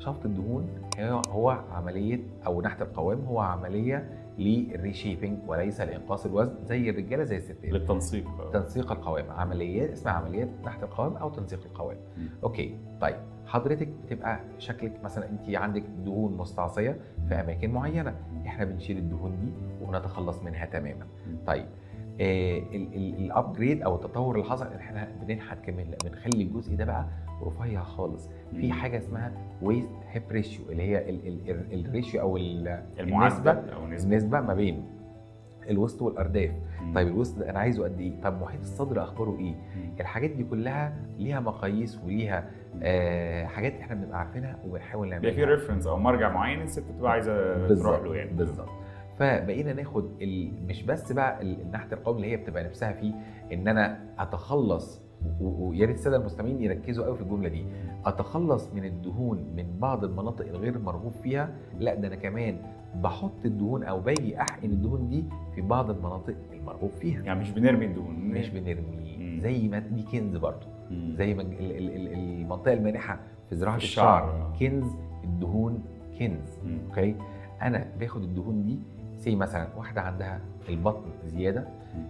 شفط الدهون هو هو عمليه او نحت القوام هو عمليه للريشيبنج وليس لانقاص الوزن زي الرجاله زي الستات للتنسيق تنسيق القوام عمليات اسمها عمليات نحت القوام او تنسيق القوام مم. اوكي طيب حضرتك بتبقى شكلك مثلا انت عندك دهون مستعصيه في اماكن معينه احنا بنشيل الدهون دي وبنتخلص منها تماما مم. طيب الابجريد او التطور اللي حصل إن احنا بننحت كمان لا بنخلي الجزء ده بقى رفيع خالص في مم. حاجه اسمها ويست هيب ريشيو اللي هي ال- ال- ال- الريشيو او ال- المعدل النسبه او نسبه النسبه ما بين الوسط والارداف مم. طيب الوسط ده انا عايزه قد ايه طب محيط الصدر اخباره ايه مم. الحاجات دي كلها ليها مقاييس وليها آه حاجات احنا بنبقى عارفينها وبنحاول بيبقى في نعملها ريفرنس او مرجع معين الست بتبقى عايزه تروح بالظبط له يعني بالظبط فبقينا ناخد ال... مش بس بقى ال- النحت القومي اللي هي بتبقى نفسها فيه ان انا اتخلص و- و- ويا ريت الساده المستمعين يركزوا قوي في الجمله دي اتخلص من الدهون من بعض المناطق الغير مرغوب فيها لا ده انا كمان بحط الدهون او باجي احقن الدهون دي في بعض المناطق المرغوب فيها يعني مش بنرمي الدهون مش بنرمي مم. زي ما دي كنز برضه مم. زي ما ال- ال- ال- المنطقه المانحه في زراعه في الشعر. الشعر كنز الدهون كنز مم. اوكي انا باخد الدهون دي زي مثلا واحده عندها البطن زياده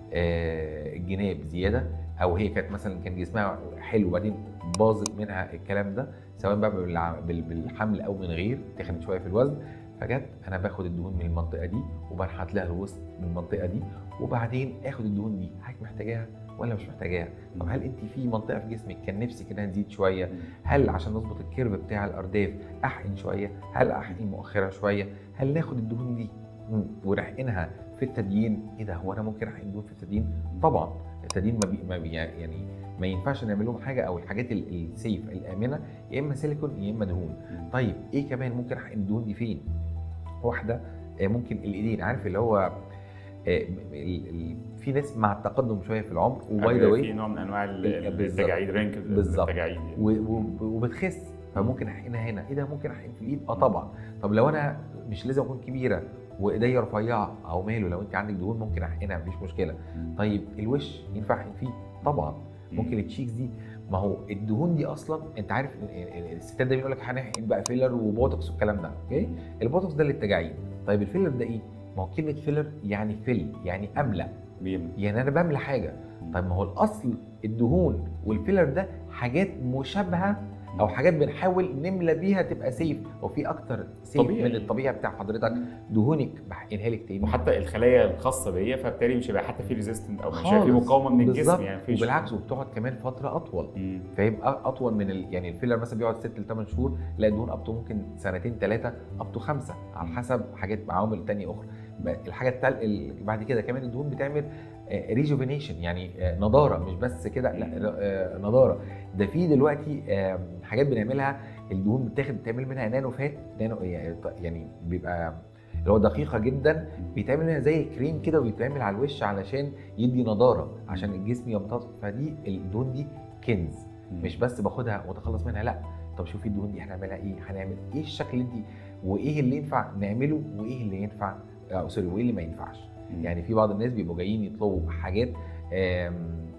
آه الجناب زياده او هي كانت مثلا كان جسمها حلو وبعدين باظت منها الكلام ده سواء بقى بالع- بال- بالحمل او من غير تخنت شويه في الوزن فجت انا باخد الدهون من المنطقه دي وبنحت لها الوسط من المنطقه دي وبعدين اخد الدهون دي حضرتك محتاجاها ولا مش محتاجاها طب هل انت في منطقه في جسمك كان نفسك انها تزيد شويه هل عشان نظبط الكيرف بتاع الارداف احقن شويه هل احقن مؤخرا شويه هل ناخد الدهون دي مم، ونحقنها في التدين ايه ده هو انا ممكن احقن دهون في التدين طبعا التدين ما, بي ما بي يعني ما ينفعش نعمل لهم حاجه او الحاجات ال- السيف الامنه يا اما سيليكون يا اما دهون طيب ايه كمان ممكن احقن الدهون دي فين واحده آه، ممكن الايدين عارف اللي هو آه، ال- ال- في ناس مع التقدم شويه في العمر وباي ذا في واي نوع من انواع ال- ال- بالظبط. التجاعيد رينك بالظبط. التجاعيد يعني. و- و- وبتخس فممكن احقنها هنا ايه ده ممكن احقن في الايد اه طبعا طب لو انا مش لازم اكون كبيره وايديا رفيعه او ماله لو انت عندك دهون ممكن احقنها مفيش مشكله طيب الوش ينفع احقن فيه طبعا ممكن التشيكس دي ما هو الدهون دي اصلا انت عارف ال- ال- الستات دايما يقول لك هنحقن بقى فيلر وبوتوكس والكلام ده اوكي البوتوكس ده للتجاعيد طيب الفيلر ده ايه ما هو كلمه فيلر يعني فيل يعني املى بيملى. يعني انا بملى حاجه طيب ما هو الاصل الدهون والفيلر ده حاجات مشابهه او حاجات بنحاول نملى بيها تبقى سيف وفي اكتر سيف طبيعي. من الطبيعي بتاع حضرتك دهونك بحقنها لك تاني وحتى الخلايا الخاصه بيا فبالتالي مش هيبقى حتى في ريزيستنت او مش هيبقى خالص. في مقاومه من الجسم بالظبط. يعني مفيش وبالعكس وبتقعد كمان فتره اطول مم. فيبقى اطول من ال... يعني الفيلر مثلا بيقعد 6 ل 8 شهور لا الدهون ابتو ممكن سنتين ثلاثه ابتو خمسه على حسب حاجات عوامل تانية اخرى ب- الحاجه التال... ال- بعد كده كمان الدهون بتعمل ريجوفينيشن يعني آه، نضاره مش بس كده لا آه، نضاره ده في دلوقتي آه، حاجات بنعملها الدهون بتاخد بتعمل منها نانو فات نانو يعني يعني بيبقى اللي هو دقيقه جدا بيتعمل منها زي الكريم كده وبيتعمل على الوش علشان يدي نضاره عشان الجسم يمتص فدي الدهون دي كنز مش بس باخدها واتخلص منها لا طب شوفي الدهون دي هنعملها ايه هنعمل ايه الشكل اللي انت وايه اللي ينفع نعمله وايه اللي ينفع آه سوري وايه اللي ما ينفعش مم. يعني في بعض الناس بيبقوا جايين يطلبوا حاجات آم،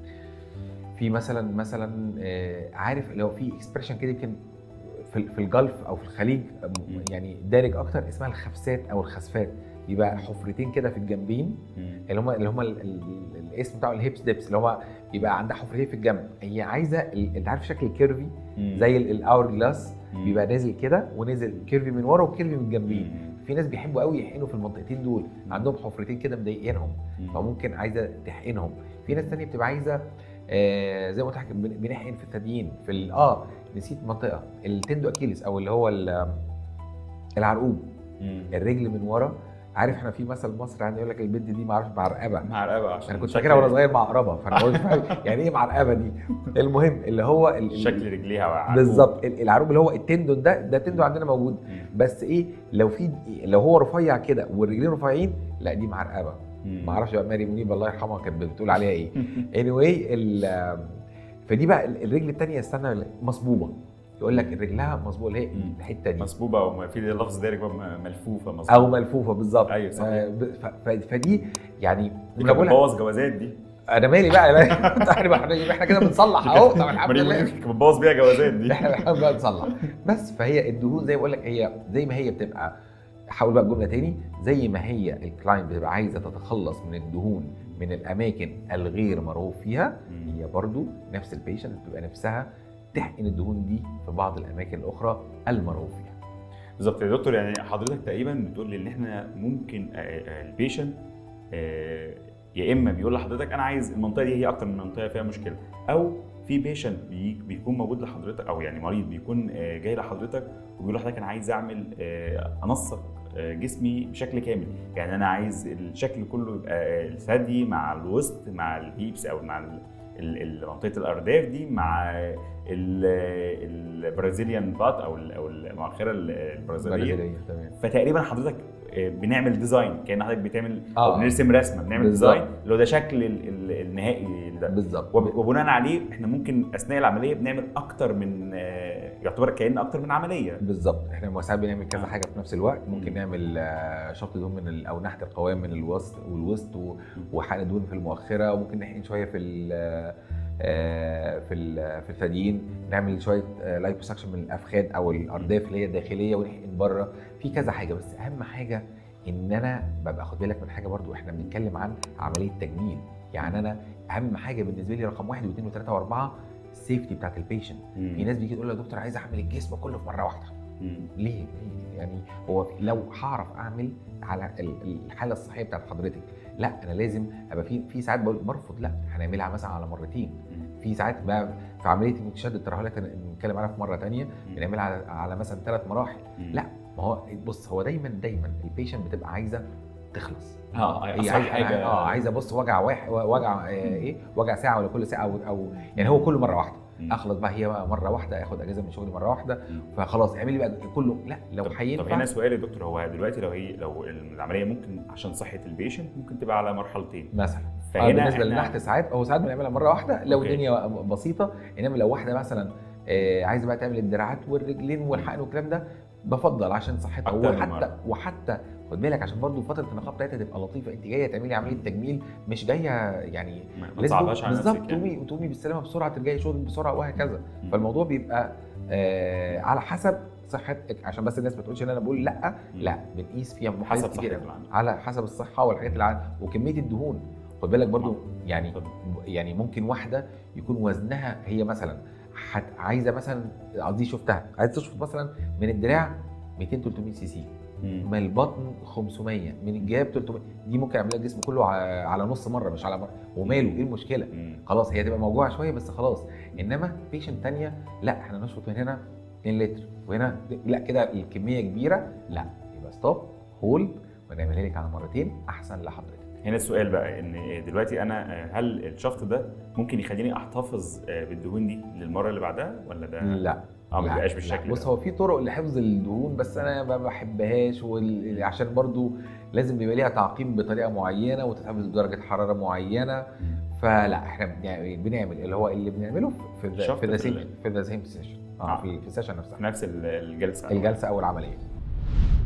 في مثلا مثلا آه، عارف لو في اكسبريشن كده يمكن في في الجلف او في الخليج آم، مم. يعني دارج اكتر اسمها الخفسات او الخسفات يبقى حفرتين كده في الجنبين مم. اللي هم اللي هم ال- ال- الاسم بتاعه الهيبس ديبس اللي هو يبقى عندها حفرتين في الجنب هي عايزه ال- انت عارف شكل الكيرفي مم. زي الاور جلاس مم. بيبقى نازل كده ونازل كيرفي من ورا وكيرفي من الجنبين مم. في ناس بيحبوا قوي يحقنوا في المنطقتين دول عندهم حفرتين كده مضايقينهم مم. فممكن عايزه تحقنهم في ناس تانية بتبقى عايزه آه زي ما قلت لك بن- بنحقن في الثديين في ال- اه نسيت منطقه التندو اكيلس او اللي هو ال- العرقوب مم. الرجل من ورا عارف احنا في مثل مصري عندنا يقول لك البنت دي ما اعرفش معرقبه مع رقبه عشان انا كنت شكل- فاكرها وانا صغير معقربه فانا قلت فاهم يعني ايه معرقبه دي المهم اللي هو ال- ال- شكل رجليها وعقوب. بالظبط ال- العروق اللي هو التندون ده ده تندون عندنا موجود مم. بس ايه لو في لو هو رفيع كده والرجلين رفيعين لا دي معرقبه مم. ما اعرفش بقى ماري منيب الله يرحمها كانت بتقول عليها ايه اني anyway فدي بقى ال- الرجل الثانيه استنى مصبوبه يقول لك رجلها مصبوبه اللي هي مم. الحته دي مسبوبه او في لفظ دارج بقى م- ملفوفه مظبوط او ملفوفه بالظبط أيوة، صحيح. آه، ب- ف- ف- فدي يعني دي أنا كانت بقولها بتبوظ جوازات دي انا مالي بقى لا، احنا احنا احنا كده بنصلح اهو طب الحمد مريم لله منير كانت بتبوظ بيها جوازات دي احنا بنحاول بقى نصلح بس فهي الدهون زي ما بقول لك هي زي ما هي بتبقى حاول بقى الجمله تاني زي ما هي الكلاينت بتبقى عايزه تتخلص من الدهون من الاماكن الغير مرغوب فيها مم. هي برضو نفس البيشنت بتبقى نفسها تحقن الدهون دي في بعض الاماكن الاخرى المرغوب فيها بالظبط يا دكتور يعني حضرتك تقريبا بتقول لي ان احنا ممكن البيشنت يا اما بيقول لحضرتك انا عايز المنطقه دي هي اكتر من منطقه فيها مشكله او في بيشنت بيكون موجود لحضرتك او يعني مريض بيكون آه، جاي لحضرتك وبيقول لحضرتك انا عايز اعمل آه، انسق آه، جسمي بشكل كامل يعني انا عايز الشكل كله يبقى آه، الثدي مع الوسط مع الهيبس او مع ال- ال- ال- منطقه الارداف دي مع ال- البرازيليان بات او ال- او المؤخره البرازيليه برازيلية، تمام فتقريبا حضرتك آه، بنعمل ديزاين كان حضرتك بتعمل آه. او بنرسم رسمه بنعمل بالظبط. ديزاين اللي هو ده شكل ال- ال- النهائي ده بالظبط وب- وبناء عليه احنا ممكن اثناء العمليه بنعمل اكتر من آه، يعتبر كأن اكتر من عمليه بالظبط احنا ساعات بنعمل كذا آه. حاجه في نفس الوقت مم. ممكن نعمل آه، شفط دهون من ال- او نحت القوام من الوسط والوسط و- وحقن دهون في المؤخره وممكن نحقن شويه في ال آه، في ال- في الثديين نعمل شويه لايبوسكشن من الافخاذ او الارداف اللي هي الداخليه ونحقن بره في كذا حاجه بس اهم حاجه ان انا ببقى خد بالك من حاجه برضو احنا بنتكلم عن عمليه تجميل يعني انا اهم حاجه بالنسبه لي رقم واحد واثنين وثلاثه واربعه السيفتي بتاعت البيشنت مم. في ناس بيجي تقول لي يا دكتور عايز اعمل الجسم كله في مره واحده مم. ليه؟ ليه؟ يعني هو لو هعرف اعمل على ال- الحاله الصحيه بتاعت حضرتك لا انا لازم ابقى في في ساعات بقول برفض لا هنعملها مثلا على مرتين مم. في ساعات بقى في عمليه انتشاد الترهلات نتكلم عنها في مره تانية بنعملها على, على مثلا ثلاث مراحل مم. لا ما هو بص هو دايما دايما البيشنت بتبقى عايزه تخلص اه هي أصح عايزه حاجه اه عايزه بص وجع واحد وجع آه، ايه وجع ساعه ولا كل ساعه او, أو يعني هو كله مره واحده مم. اخلص بقى هي بقى مره واحده اخد اجازه من شغلي مره واحده مم. فخلاص اعملي بقى كله لا لو طب, طب هينفع هنا سؤال يا دكتور هو دلوقتي لو هي لو العمليه ممكن عشان صحه البيشنت ممكن تبقى على مرحلتين مثلا فهنا آه بالنسبه إحنا- للنحت ساعات هو ساعات بنعملها مره واحده لو أوكي. الدنيا بسيطه انما لو واحده مثلا آه عايزه بقى تعمل الدراعات والرجلين والحقن والكلام ده بفضل عشان صحتها أكتر من وحتى مرة. وحتى خد بالك عشان برضو فتره النقاهه بتاعتها تبقى لطيفه انت جايه تعملي عمليه تجميل مش جايه يعني ما ما لازم تصعبهاش على بالظبط نفسك يعني. تقومي تقومي بالسلامه بسرعه ترجعي شغلك بسرعه وهكذا مم. فالموضوع بيبقى آه على حسب صحتك عشان بس الناس ما تقولش ان انا بقول لا مم. لا بنقيس فيها حسب حاجات صحه كتير العمل على حسب الصحه والحاجات اللي عن- وكميه الدهون خد بالك برضو يعني اتفضل. يعني ممكن واحده يكون وزنها هي مثلا حت عايزه مثلا قصدي شفتها عايزه تشفط مثلا من الدراع 200 300 سي سي مم. من البطن 500 من الجياب 300 دي ممكن اعمل لها الجسم كله ع- على نص مره مش على مره وماله ايه المشكله مم. خلاص هي تبقى موجوعه شويه بس خلاص انما بيشنت تانية لا احنا نشفط من هنا 2 لتر وهنا لا كده الكميه كبيره لا يبقى ستوب هولد ونعملها لك على مرتين احسن لحضرتك هنا السؤال بقى ان دلوقتي انا هل الشفط ده ممكن يخليني احتفظ بالدهون دي للمره اللي بعدها ولا ده لا اه ما لا، بيبقاش لا. بالشكل بص ده هو في طرق لحفظ الدهون بس انا ما بحبهاش وال... عشان برضو لازم بيبقى ليها تعقيم بطريقه معينه وتتحفظ بدرجه حراره معينه فلا احنا يعني بنعمل اللي هو اللي بنعمله في ذا- شفط في ذا في سيم ال- في ذا سيم سيشن اه آه. في في السيشن نفسها في نفس ال- الجلسه الجلسه او العمليه